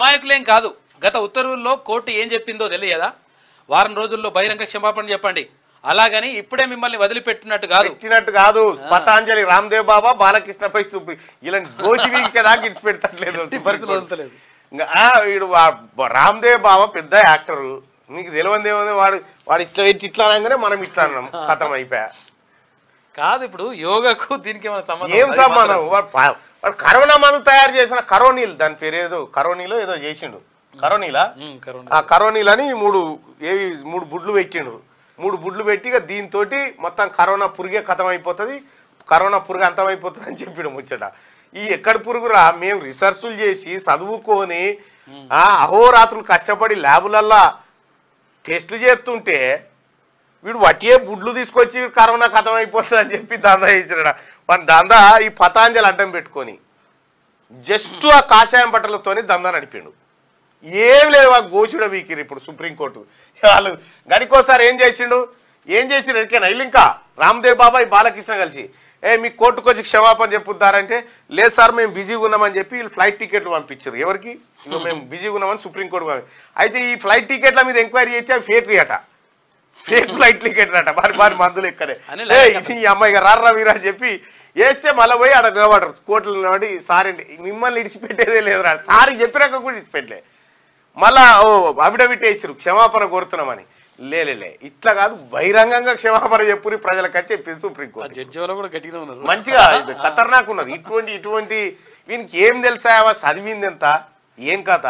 అమాయకులేం కాదు గత ఉత్తర్వుల్లో కోర్టు ఏం చెప్పిందో తెలియదా వారం రోజుల్లో బహిరంగ క్షమాపణ చెప్పండి అలాగని ఇప్పుడే మిమ్మల్ని వదిలిపెట్టినట్టు కాదు ఇచ్చినట్టు కాదు పతాంజలి రామ్దేవ్ బాబా బాలకృష్ణపై సుప్రీ ఇలా గోసి వీకి దాకా ఇడిచి పెడతట్లేదు ఎట్టి పరిస్థితుల్లో వదలతలేదు. ఇంకా, ఆ, వీడు వా- రామ్దేవ్ బాబా పెద్ద యాక్టరు నీకు తెలియంది ఏముంది వాడు వాడు ఇట్లా ఇచ్చి ఇట్లా అనగానే మనం ఇట్లా అన్నాం కథం అయిపోయా కాదు ఇప్పుడు యోగాకు దీనికి ఏమైనా సంబంధం ఏం అది సంబంధం మాత్రం- వాడు పా- వాడు కరోనా మందు తయారు చేసిన కరోనీల్ దాని పేరు ఏదో కరోనీలో ఏదో చేసిండు కరోనీలా ఉమ్, కరోనా ఆ కరోనీలు అని మూడు ఏవి మూడు బుడ్లు పెట్టిండు మూడు బుడ్లు పెట్టి ఇక దీంతో మొత్తం కరోనా పురుగే ఖతం అయిపోతుంది కరోనా పురుగు అంతమైపోతుంది అని చెప్పిడు ముచ్చట ఈ ఎక్కడ పురుగురా మేము రీసెర్చ్లు చేసి చదువుకొని ఆ అహోరాత్రులు కష్టపడి ల్యాబులల్లా టెస్టులు చేస్తుంటే వీడు వట్టియే బుడ్లు తీసుకొచ్చి కరోనా ఖతం అయిపోతుంది అని చెప్పి దందా ఇచ్చినాడు మన దందా ఈ పతాంజలి అడ్డం పెట్టుకొని జస్ట్ ఆ కాషాయం బట్టలతోని దందా నడిపిండు ఏం లేదు వాళ్ళు గోషుడ వీకిరు ఇప్పుడు సుప్రీంకోర్టు వాళ్ళు గడికోసారి ఏం చేసిండు ఏం చేసి ఎరికేనా వీళ్ళు ఇంకా రామ్దేవ్ బాబా ఈ బాలకృష్ణ కలిసి ఏ మీ కోర్టుకు వచ్చి క్షమాపణ చెప్పుద్దారంటే లేదు సార్ మేము బిజీగా ఉన్నామని చెప్పి వీళ్ళు ఫ్లైట్ టికెట్లు పంపించారు ఎవరికి ఇగో మేము బిజీగా ఉన్నామని సుప్రీంకోర్టు పంపి అయితే ఈ ఫ్లైట్ టికెట్ల మీద ఎంక్వైరీ చేస్తే అవి ఫేక్ అట ఫేక్ ఫ్లైట్ టికెట్ అట మరి మరి మందులు ఎక్కడే అని ఏ, లైక్ ఇది ఈ అమ్మాయిగా రారా వీరా అని చెప్పి వేస్తే మళ్ళీ పోయి ఆడ నిలబడరు కోర్టులు నిలబడి సారీ అండి మిమ్మల్ని ఇడిచిపెట్టేదే లేదు రా సారీ చెప్పినాక కూడా ఇడిచిపెట్టలే మళ్ళా ఓ అఫిడవిట్ వేసిరు క్షమాపణ కోరుతున్నామని లేలే ఇట్లా కాదు బహిరంగంగా క్షమాపణ చెప్పుని ప్రజలకు వచ్చి చెప్పింది ఆ సుప్రీంకోర్టు జడ్జి వాళ్ళు కూడా గట్టిగా ఉన్నారు మంచిగా ఇది ఖతర్నాక్ ఉన్నారు ఇటువంటి ఇటువంటి వీనికి ఏం తెలుసా అవ చదివింది ఎంత ఏం కథ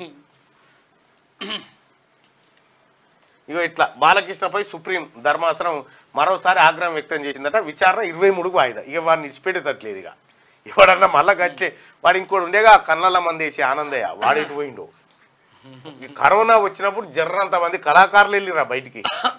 ఇగో ఇట్లా బాలకృష్ణపై సుప్రీం ధర్మాసనం మరోసారి ఆగ్రహం వ్యక్తం చేసిందట విచారణ ఇరవై మూడుకు వాయిదా ఇక వాడిని ఇడిచిపెట్టేటట్లేదు ఇక ఎవడన్నా మళ్ళా గట్లే వాడు ఇంకోటి ఉండేగా కన్నల మంది వేసి ఆనందయ్య వాడు ఎటు పోయిండు ఈ కరోనా వచ్చినప్పుడు జర్రంత మంది కళాకారులు వెళ్ళిరా బయటికి